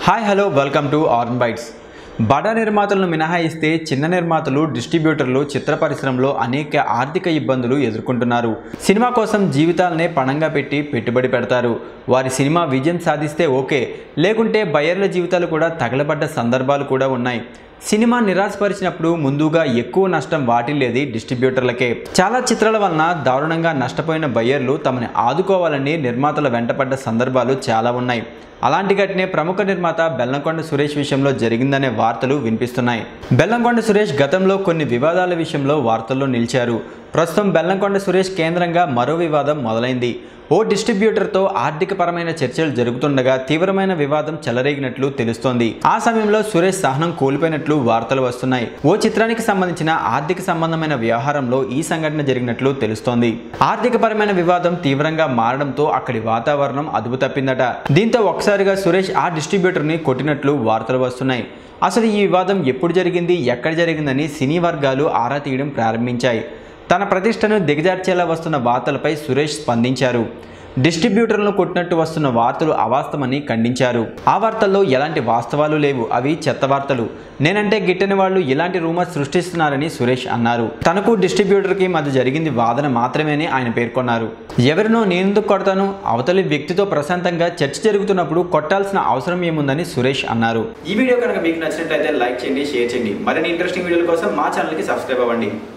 hi hello welcome to ఆర్న్ బైట్స్ బడా నిర్మాతలను మినహాయిస్తే చిన్న నిర్మాతలు డిస్ట్రిబ్యూటర్లు చిత్ర పరిశ్రమలో అనేక ఆర్థిక ఇబ్బందులు ఎదుర్కొంటున్నారు సినిమా కోసం జీవితాలనే పణంగా పెట్టి పెట్టుబడి పెడతారు వారి సినిమా విజయం సాధిస్తే ఓకే లేకుంటే బయర్ల జీవితాలు కూడా తగలబడ్డ సందర్భాలు కూడా ఉన్నాయి సినిమా నిరాశపరిచినప్పుడు ముందుగా ఎక్కువ నష్టం వాటిల్లేది డిస్ట్రిబ్యూటర్లకే చాలా చిత్రాల వలన దారుణంగా నష్టపోయిన బయ్యర్లు తమని ఆదుకోవాలని నిర్మాతల వెంటపడ్డ సందర్భాలు చాలా ఉన్నాయి అలాంటి ఘటనే ప్రముఖ నిర్మాత బెల్లంకొండ సురేష్ విషయంలో జరిగిందనే వార్తలు వినిపిస్తున్నాయి బెల్లంకొండ సురేష్ గతంలో కొన్ని వివాదాల విషయంలో వార్తల్లో నిలిచారు ప్రస్తుతం బెల్లంకొండ సురేష్ కేంద్రంగా మరో వివాదం మొదలైంది ఓ డిస్ట్రిబ్యూటర్తో ఆర్థికపరమైన చర్చలు జరుగుతుండగా తీవ్రమైన వివాదం చెలరేగినట్లు తెలుస్తోంది ఆ సమయంలో సురేష్ సహనం కోల్పోయినట్లు వార్తలు వస్తున్నాయి ఓ చిత్రానికి సంబంధించిన ఆర్థిక సంబంధమైన వ్యవహారంలో ఈ సంఘటన జరిగినట్లు తెలుస్తోంది ఆర్థికపరమైన వివాదం తీవ్రంగా మారడంతో అక్కడి వాతావరణం అదుపు తప్పిందట దీంతో ఒకసారిగా సురేష్ ఆ డిస్ట్రిబ్యూటర్ని కొట్టినట్లు వార్తలు వస్తున్నాయి అసలు ఈ వివాదం ఎప్పుడు జరిగింది ఎక్కడ జరిగిందని సినీ వర్గాలు ఆరా తీయడం ప్రారంభించాయి తన ప్రతిష్టను దిగజార్చేలా వస్తున్న వార్తలపై సురేష్ స్పందించారు డిస్ట్రిబ్యూటర్లను కొట్టినట్టు వస్తున్న వార్తలు అవాస్తవమని ఖండించారు ఆ వార్తల్లో ఎలాంటి వాస్తవాలు లేవు అవి చెత్త వార్తలు నేనంటే గిట్టని వాళ్ళు ఇలాంటి రూమర్స్ సృష్టిస్తున్నారని సురేష్ అన్నారు తనకు డిస్ట్రిబ్యూటర్కి మధ్య జరిగింది వాదన మాత్రమేని ఆయన పేర్కొన్నారు ఎవరినో నేనెందుకు కొడతాను అవతలి వ్యక్తితో ప్రశాంతంగా చర్చ జరుగుతున్నప్పుడు కొట్టాల్సిన అవసరం ఏముందని సురేష్ అన్నారు ఈ వీడియో కనుక మీకు నచ్చినట్లయితే లైక్ చేయండి షేర్ చేయండి మరిన్ని ఇంట్రెస్టింగ్ వీడియోల కోసం మా ఛానల్కి సబ్స్క్రైబ్ అవ్వండి